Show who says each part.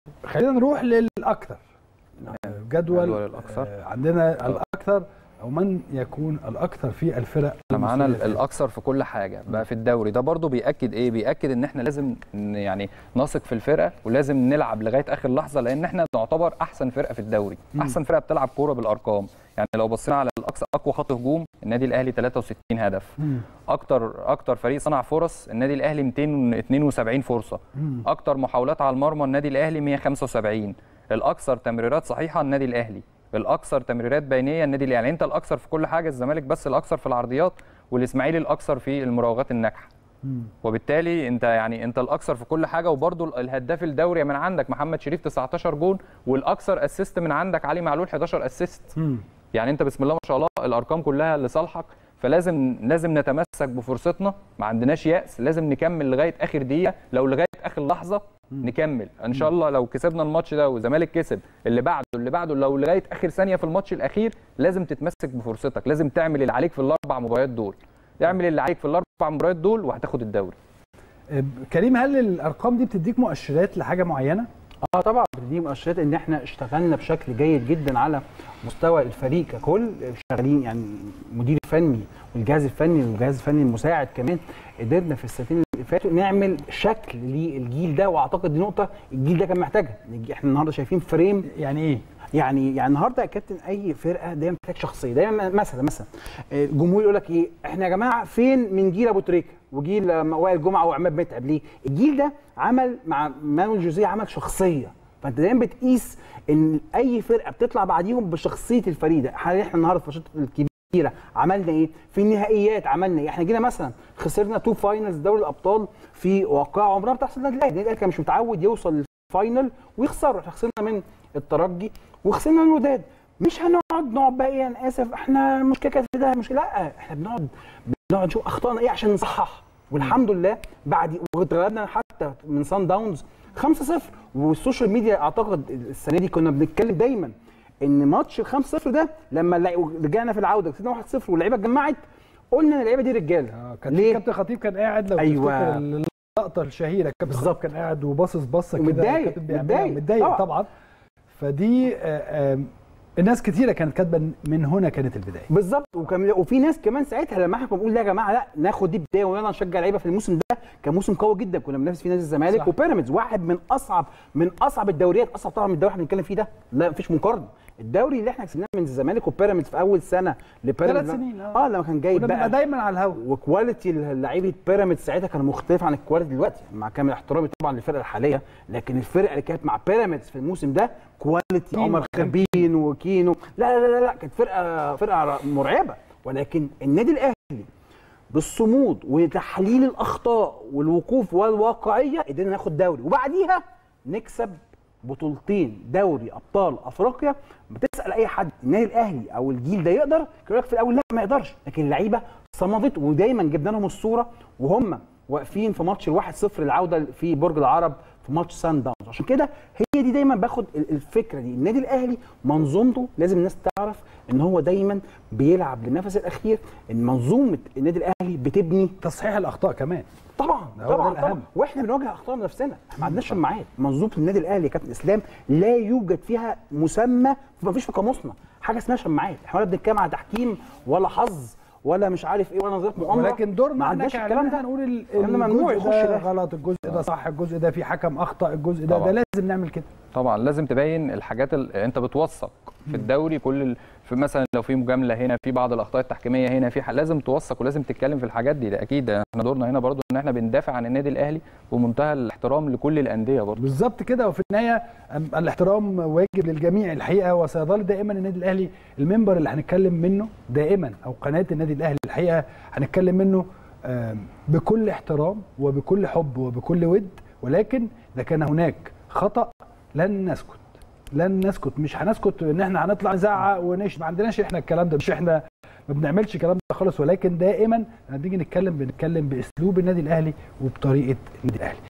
Speaker 1: خلينا نروح للاكثر جدول,
Speaker 2: جدول الأكثر.
Speaker 1: آه، عندنا الاكثر او من يكون الاكثر في الفرق
Speaker 2: احنا معانا
Speaker 1: المصرية.
Speaker 2: الاكثر في كل حاجه بقى في الدوري ده برضو بياكد ايه بياكد ان احنا لازم ن- يعني نثق في الفرقه ولازم نلعب لغايه اخر لحظه لان احنا نعتبر احسن فرقه في الدوري
Speaker 1: مم.
Speaker 2: احسن فرقه بتلعب كوره بالارقام يعني لو بصينا على الاقصى اقوى خط هجوم النادي الاهلي 63 هدف
Speaker 1: مم.
Speaker 2: اكتر اكتر فريق صنع فرص النادي الاهلي 272 فرصه
Speaker 1: مم.
Speaker 2: اكتر محاولات على المرمى النادي الاهلي 175 الاكثر تمريرات صحيحه النادي الاهلي الاكثر تمريرات بينيه النادي الاهلي يعني انت الاكثر في كل حاجه الزمالك بس الاكثر في العرضيات والاسماعيلي الاكثر في المراوغات الناجحه
Speaker 1: مم.
Speaker 2: وبالتالي انت يعني انت الاكثر في كل حاجه وبرده الهداف الدوري من عندك محمد شريف 19 جون والاكثر اسيست من عندك علي معلول 11 اسيست
Speaker 1: مم.
Speaker 2: يعني انت بسم الله ما شاء الله الارقام كلها لصالحك فلازم لازم نتمسك بفرصتنا ما عندناش يأس لازم نكمل لغايه اخر دقيقه لو لغايه اخر لحظه نكمل ان شاء الله لو كسبنا الماتش ده والزمالك كسب اللي بعده اللي بعده لو لغايه اخر ثانيه في الماتش الاخير لازم تتمسك بفرصتك لازم تعمل اللي عليك في الاربع مباريات دول اعمل اللي عليك في الاربع مباريات دول وهتاخد الدوري
Speaker 1: آه، كريم هل الارقام دي بتديك مؤشرات لحاجه معينه
Speaker 3: اه طبعا دي مؤشرات ان احنا اشتغلنا بشكل جيد جدا على مستوى الفريق ككل شغالين يعني المدير الفني والجهاز الفني والجهاز الفني المساعد كمان قدرنا في السنتين اللي فاتوا نعمل شكل للجيل ده واعتقد دي نقطه الجيل ده كان محتاجها احنا النهارده شايفين فريم
Speaker 1: يعني ايه
Speaker 3: يعني يعني النهارده يا كابتن اي فرقه دايما محتاج شخصيه دايما مثلا مثلا الجمهور يقول لك ايه احنا يا جماعه فين من جيل ابو تريكه وجيل آه، وائل جمعه وعماد متعب ليه؟ الجيل ده عمل مع مانويل جوزيه عمل شخصيه فانت دايما بتقيس ان اي فرقه بتطلع بعديهم بشخصيه الفريق ده حاليا احنا النهارده في الماتشات الكبيره عملنا ايه؟ في النهائيات عملنا ايه؟ احنا جينا مثلا خسرنا تو فاينلز دوري الابطال في واقعه عمرها ما بتحصل النادي الاهلي، النادي الاهلي كان مش متعود يوصل للفاينل ويخسر احنا خسرنا من الترجي وخسرنا من الوداد مش هنقعد نقعد بقى ايه انا اسف احنا المشكله كانت في ده مشكله لا احنا بنقعد بنقعد نشوف اخطائنا ايه عشان نصحح والحمد لله بعد واتغلبنا حتى من سان داونز 5-0 والسوشيال ميديا اعتقد السنه دي كنا بنتكلم دايما ان ماتش ال 5-0 ده لما اللع- رجعنا في العوده كسبنا 1-0 واللعيبه اتجمعت قلنا ان اللعيبه دي رجاله
Speaker 1: اه كان
Speaker 3: ليه؟
Speaker 1: كابتن خطيب كان قاعد لو
Speaker 3: أيوة.
Speaker 1: تفتكر اللقطه الشهيره كابتن خطيب
Speaker 3: بالظبط.
Speaker 1: كان قاعد وباصص بصه كده
Speaker 3: ومتضايق،
Speaker 1: الكابتن بيعملها،
Speaker 3: متضايق.
Speaker 1: متضايق
Speaker 3: طبعا.
Speaker 1: طبعا فدي آه، آم، الناس كتيره كانت كاتبه من هنا كانت البدايه
Speaker 3: بالظبط وكان وفي ناس كمان ساعتها لما احنا كنا بنقول لا يا جماعه لا ناخد دي بدايه ويلا نشجع لعيبه في الموسم ده كان موسم قوي جدا كنا بننافس فيه نادي الزمالك
Speaker 1: صح.
Speaker 3: وبيراميدز واحد من اصعب من اصعب الدوريات اصعب طبعا من الدوري اللي احنا بنتكلم فيه ده لا مفيش مقارنه الدوري اللي احنا كسبناه من الزمالك وبيراميدز في اول سنه لبيراميدز
Speaker 1: ثلاث سنين، آه.
Speaker 3: اه لما كان جايب
Speaker 1: كنا
Speaker 3: بقى
Speaker 1: بنبقى دايما على الهوا
Speaker 3: وكواليتي لعيبه بيراميدز ساعتها كان مختلف عن الكواليتي دلوقتي مع كامل احترامي طبعا للفرقه الحاليه لكن الفرقه اللي كانت مع بيراميدز في الموسم ده كواليتي
Speaker 1: كينو.
Speaker 3: عمر خبين وكينو لا لا لا لا كانت فرقه فرقه مرعبه ولكن النادي الاهلي بالصمود وتحليل الاخطاء والوقوف والواقعيه قدرنا ناخد دوري وبعديها نكسب بطولتين دوري ابطال افريقيا بتسال اي حد النادي الاهلي او الجيل ده يقدر يقول لك في الاول لا ما يقدرش لكن اللعيبه صمدت ودايما جبنا لهم الصوره وهم واقفين في ماتش الواحد صفر العوده في برج العرب في ماتش سان داونز عشان كده هي دي دايما باخد ال- الفكره دي النادي الاهلي منظومته لازم الناس تعرف ان هو دايما بيلعب للنفس الاخير ان منظومه النادي الاهلي بتبني
Speaker 1: تصحيح الاخطاء كمان
Speaker 3: طبعا
Speaker 1: ده هو ده
Speaker 3: طبعا
Speaker 1: الأهم.
Speaker 3: طبعا واحنا بنواجه اخطائنا نفسنا احنا ما عندناش شماعات منظومه النادي الاهلي يا كابتن اسلام لا يوجد فيها مسمى ما فيش في قاموسنا حاجه اسمها شماعات احنا ولا بنتكلم على تحكيم ولا حظ ولا مش عارف ايه ولا نظريه مؤامره
Speaker 1: ولكن دورنا
Speaker 3: ما
Speaker 1: احنا
Speaker 3: عندناش
Speaker 1: كإعلام
Speaker 3: الكلام ده
Speaker 1: هنقول ال-
Speaker 3: الكلام ده ممنوع
Speaker 1: الجزء
Speaker 3: يخش
Speaker 1: ده
Speaker 3: ده.
Speaker 1: غلط الجزء ده صح الجزء ده في حكم اخطا الجزء ده
Speaker 2: طبعا.
Speaker 1: ده لازم نعمل كده
Speaker 2: طبعا لازم تبين الحاجات اللي انت بتوثق في الدوري كل ال... في مثلا لو في مجامله هنا في بعض الاخطاء التحكيميه هنا في ح... لازم توثق ولازم تتكلم في الحاجات دي ده اكيد احنا دورنا هنا برضو ان احنا بندافع عن النادي الاهلي بمنتهى الاحترام لكل الانديه برضو
Speaker 1: بالظبط كده وفي النهايه أم- الاحترام واجب للجميع الحقيقه وسيظل دائما النادي الاهلي المنبر اللي هنتكلم منه دائما او قناه النادي الاهلي الحقيقه هنتكلم منه آم، بكل احترام وبكل حب وبكل ود ولكن اذا كان هناك خطا لن نسكت لن نسكت مش هنسكت ان احنا هنطلع نزعق ونش ما عندناش احنا الكلام ده مش احنا ما بنعملش الكلام ده خالص ولكن دائما لما بنيجي نتكلم بنتكلم باسلوب النادي الاهلي وبطريقه النادي الاهلي